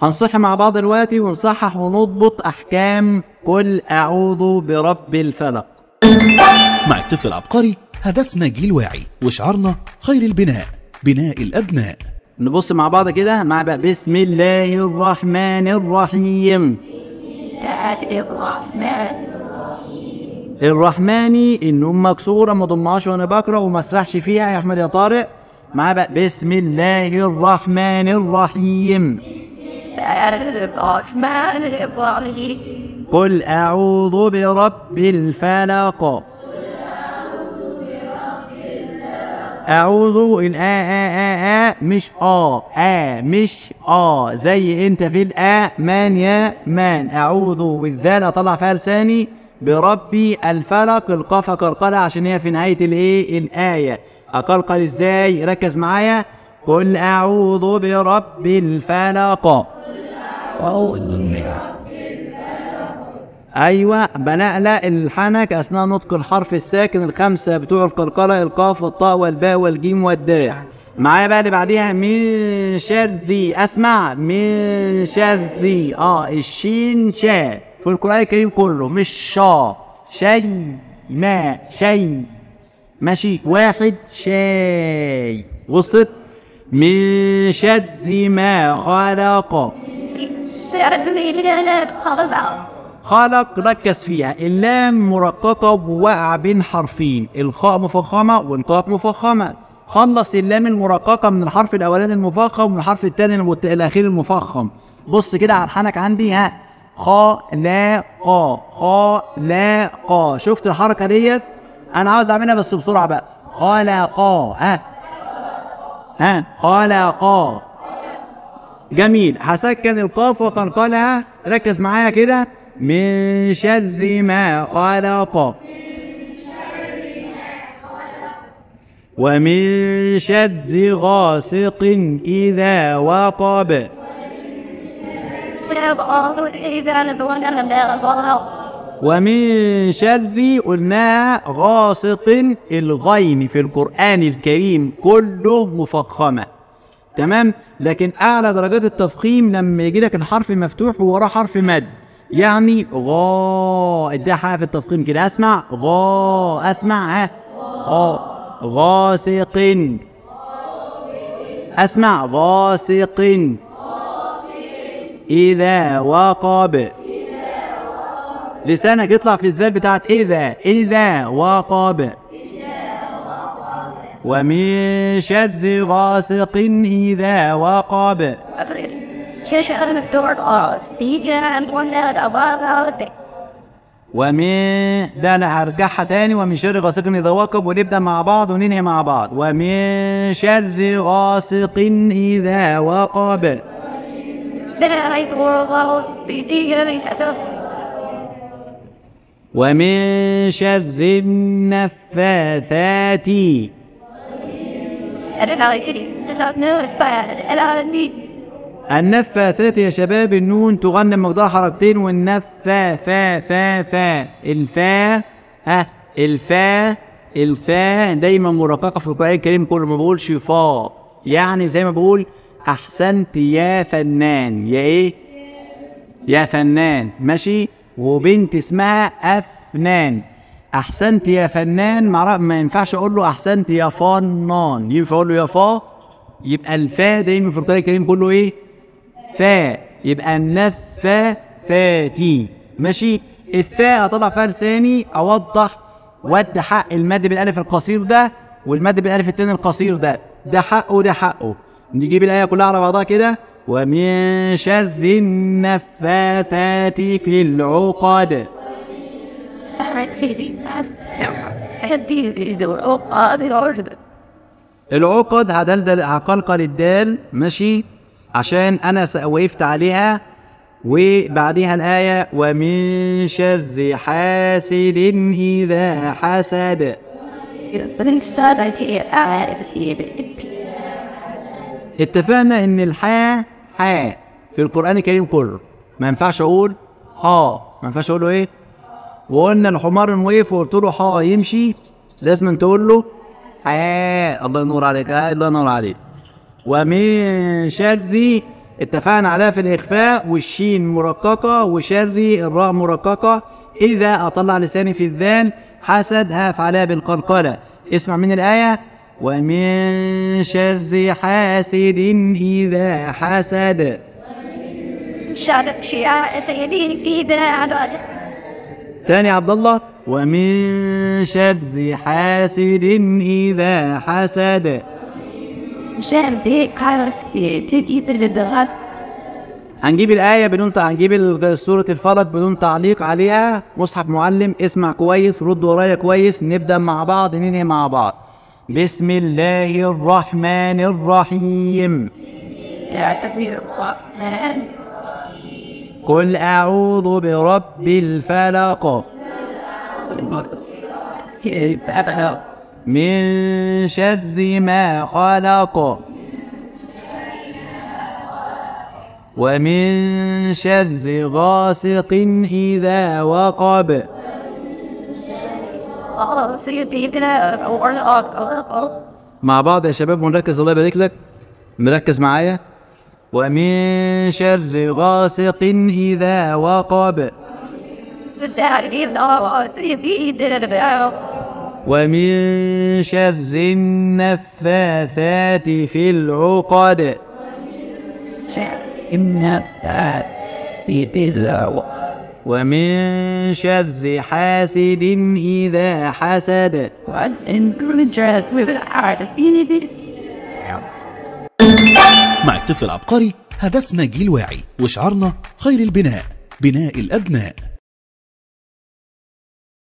هنصح مع بعض دلوقتي ونصحح ونضبط احكام قل اعوذ برب الفلق مع الطفل العبقري هدفنا جيل واعي وشعارنا خير البناء بناء الأبناء نبص مع بعض كده مع بقى بسم الله الرحمن الرحيم الرحماني النون مكسورة ما ضمهاش وانا بقرا وما اسرحش فيها يا احمد يا طارق مع بقى بسم الله الرحمن الرحيم الرحمن الرحيم قل اعوذ برب الفلق اعوذ الآ آ آ آ مش آ آ مش آ زي انت في الآ مان يا مان اعوذ والذال اطلع فيها لساني بربي الفلق القاف قلقلة عشان هي في نهاية الايه الآية اقلقل ازاي ركز معايا قل اعوذ برب الفلق ايوه بنقلق الحنك اثناء نطق الحرف الساكن الخمسه بتوع القلقله القاف والطاء والباء والجيم والدال معايا بقى اللي بعديها من شر اسمع من شر اه الشين شا في القران الكريم كله مش شا شيء ما شيء ماشي واحد شاي وصلت من شر ما خلق خلق ركز فيها اللام مرققة ووقع بين حرفين الخاء مفخمة والقاف مفخمة خلص اللام المرققة من الحرف الأولاني المفخم ومن الحرف الثاني المت... الأخير المفخم بص كده على الحنك عندي ها خا لا قا خا لا قا شفت الحركة ديت أنا عاوز أعملها بس بسرعة بقى خلقا ها ها خلقا جميل هسكن القاف وقلقلها ركز معايا كده من شر ما خلق ومن شر غاسق إذا وقب ومن شر قلناها غاسق الغين في القرآن الكريم كله مفخمة تمام لكن أعلى درجات التفخيم لما يجي لك الحرف مفتوح ووراه حرف مد يعني غا اديها حاجة في التفخيم كده اسمع غا اسمع ها غا غاسق اسمع غاسق إذا وقب لسانك يطلع في الذال بتاعت إذا إذا وقب ومن شر غاسق إذا وقب ومن لا انا هرجعها تاني ومن شر غاسق اذا وقب ونبدا مع بعض وننهي مع بعض ومن شر غاسق اذا وقب ومن شر النفاثات النفاثات يا شباب النون تغنى بمقدار حركتين والنفا فا فا فا الفا ها الفا الفا دايما مرققه في القران الكريم كل ما بقولش فا يعني زي ما بقول احسنت يا فنان يا ايه يا فنان ماشي وبنت اسمها افنان احسنت يا فنان مع ما ينفعش اقول له احسنت يا فنان ينفع اقول له يا فا يبقى الفا دايما في القران الكريم كله ايه فا يبقى النفا فاتي ماشي الثاء اطلع فيها لساني اوضح ود حق المد بالالف القصير ده والمد بالالف التاني القصير ده ده حقه وده حقه نجيب الايه كلها على بعضها كده ومن شر النفاثات في العقد العقد هدلدل هقلقل الدال ماشي عشان انا س- وقفت عليها وبعديها الآية ومن شر حاسد إذا حسد اتفقنا ان الحاء حاء في القرآن الكريم كله ما ينفعش اقول ها ما ينفعش اقول له ايه وقلنا الحمار إن وقف وقلت له ها يمشي لازم تقول له حاء الله ينور عليك آه الله ينور عليك ومن شر اتفقنا عليها في الإخفاء والشين مرققة وشري الراء مرققة إذا أطلع لساني في الذال حسد هاف عليها بالقلقلة اسمع من الآية ومن شر حاسد إذا حسد شارب شيعاء سيدين في بناء الوجه تاني يا عبد الله ومن شر حاسد إذا حسد شارب كارس في بالدغات هنجيب الآية بدون تع- هنجيب ال- سورة الفلق بدون تعليق عليها مصحف معلم اسمع كويس رد ورايا كويس نبدأ مع بعض ننهي مع بعض بسم الله الرحمن الرحيم يعتبر الرحمن قل أعوذ برب الفلق كيف أبهر من شر ما خلق ومن شر غاسق إذا وقب سيدي بناء الوجه مع بعض يا شباب ونركز الله يبارك لك مركز معايا ومن شر غاسق إذا وقب بالتعليم سيدي بناء ومن شر النفاثات في العقد إن في بذا ومن شر حاسد إذا حسد وأن كل جهد بالعارفين مع الطفل العبقري هدفنا جيل واعي وشعارنا خير البناء بناء الأبناء